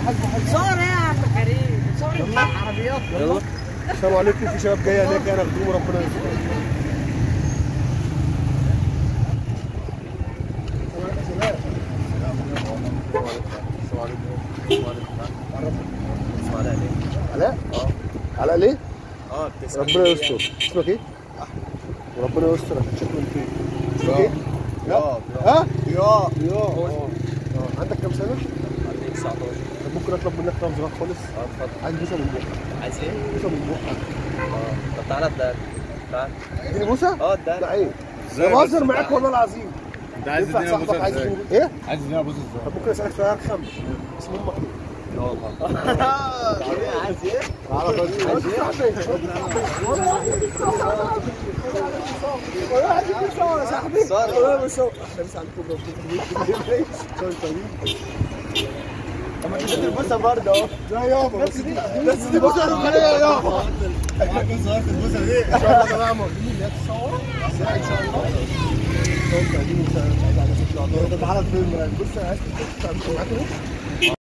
صور ايه يا عم كريم صور عربيات يلا السلام عليكم في شباب جايه هناك انا اخدوهم ربنا يرزقهم علاء؟ علاء ليه؟ اه بتسأل ربنا يستر اسمك ايه؟ وربنا يستر عشان شكله فين اسمك ايه؟ يا ها؟ يا يا اه عندك كام سنة؟ عندي 19 طب ممكن اطلب منك طلب صغير خالص؟ اه اتفضل عايز بوسة من بقك عايز ايه؟ بوسة من بقك اه طب تعالى اديها تعال اديني بوسة؟ اه اديها لا ايه؟ انا بهزر معاك والله العظيم انت عايز ينفع تدينا صاحبك بوسه عايز ازاي؟ يكون- ايه؟ عايز تدينا بوسه ازاي؟ طب ممكن اسالك سؤال خم اسم امك ايه؟ لا والله عايز ايه؟ تعالى خد عايز ايه؟ طب ما تديني البوسه برضه اهو لا يابا بس دي بس دي بوسه رجاليه يابا معاك صورت البوسه دي ان شاء الله يا جماعه موجودين اللي هتصور ازاي ان شاء الله طب عايزين نساعد على ان شاء الله تعالى فين بص انا عايز تعمل معاك ايه